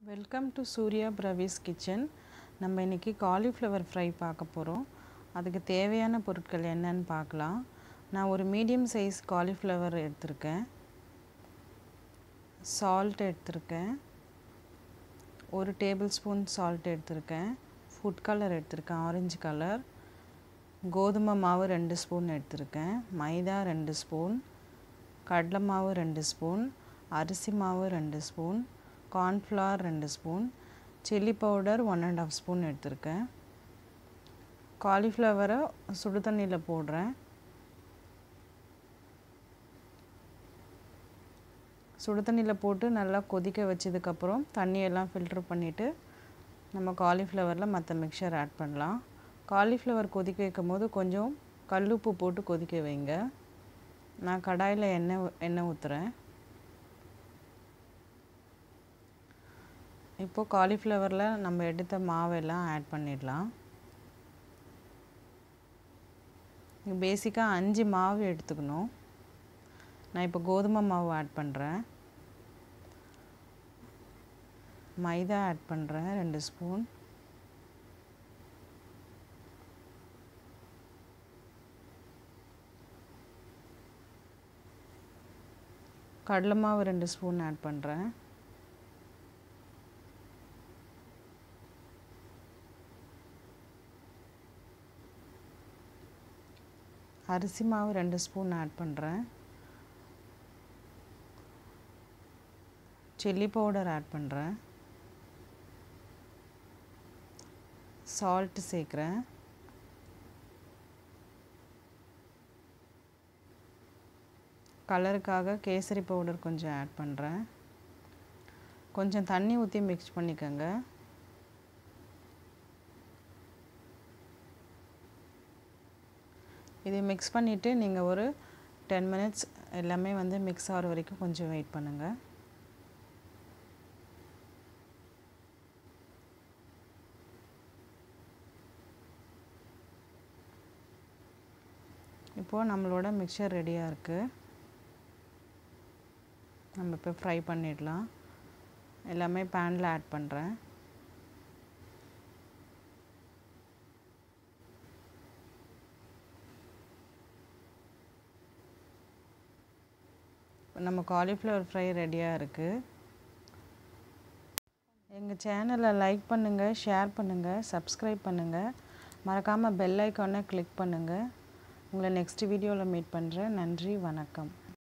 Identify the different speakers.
Speaker 1: welcome to Surya பிரவீஸ் kitchen நம்ம இன்றைக்கி காலிஃப்ளவர் ஃப்ரை பார்க்க போகிறோம் அதுக்கு தேவையான பொருட்கள் என்னன்னு பார்க்கலாம் நான் ஒரு மீடியம் சைஸ் காலிஃப்ளவர் எடுத்திருக்கேன் சால்ட் எடுத்திருக்கேன் ஒரு டேபிள் ஸ்பூன் சால்ட் எடுத்திருக்கேன் ஃபுட் கலர் எடுத்திருக்கேன் ஆரஞ்சு கலர் கோதுமை மாவு ரெண்டு ஸ்பூன் எடுத்திருக்கேன் மைதா ரெண்டு ஸ்பூன் கடலை மாவு ரெண்டு ஸ்பூன் அரிசி மாவு ரெண்டு ஸ்பூன் கார்ன்ஃப்ளவர் ரெண்டு spoon chilli powder one and half spoon எடுத்திருக்கேன் காலிஃப்ளவரை சுடு தண்ணியில் போடுறேன் சுடு தண்ணியில் போட்டு நல்லா கொதிக்க வச்சதுக்கப்புறம் தண்ணியெல்லாம் ஃபில்ட்ரு பண்ணிவிட்டு நம்ம காலிஃப்ளவரில் மற்ற மிக்சர் ஆட் பண்ணலாம் காலிஃப்ளவர் கொதிக்க வைக்கும் போது கொஞ்சம் கல்லுப்பு போட்டு கொதிக்க வைங்க நான் கடாயில் எண்ணெய் எண்ணெய் ஊற்றுறேன் இப்போது காலிஃப்ளவரில் நம்ம எடுத்த மாவெல்லாம் ஆட் பண்ணிடலாம் பேசிக்காக அஞ்சு மாவு எடுத்துக்கணும் நான் இப்போ கோதுமை மாவு ஆட் பண்ணுறேன் மைதா ஆட் பண்ணுறேன் ரெண்டு ஸ்பூன் கடலை மாவு ரெண்டு ஸ்பூன் ஆட் பண்ணுறேன் அரிசி மாவு ரெண்டு ஸ்பூன் ஆட் பண்ணுறேன் சில்லி பவுடர் ஆட் பண்ணுறேன் சால்ட் சேர்க்குறேன் கலருக்காக கேசரி பவுடர் கொஞ்சம் ஆட் பண்ணுறேன் கொஞ்சம் தண்ணி ஊற்றி மிக்ஸ் பண்ணிக்கோங்க இது மிக்ஸ் பண்ணிவிட்டு நீங்கள் ஒரு டென் மினிட்ஸ் எல்லாமே வந்து மிக்ஸ் ஆகிற வரைக்கும் கொஞ்சம் வெயிட் பண்ணுங்கள் இப்போது நம்மளோட மிக்சர் ரெடியாக இருக்குது நம்ம இப்போ ஃப்ரை பண்ணிடலாம் எல்லாமே பேனில் ஆட் பண்ணுறேன் நம்ம காலிஃப்ளவர் ஃப்ரை ரெடியாக இருக்குது எங்கள் சேனலை லைக் பண்ணுங்கள் ஷேர் பண்ணுங்கள் சப்ஸ்கிரைப் பண்ணுங்கள் மறக்காமல் பெல் ஐக்கானை கிளிக் பண்ணுங்கள் உங்களை நெக்ஸ்ட் வீடியோவில் மீட் பண்ணுறேன் நன்றி வணக்கம்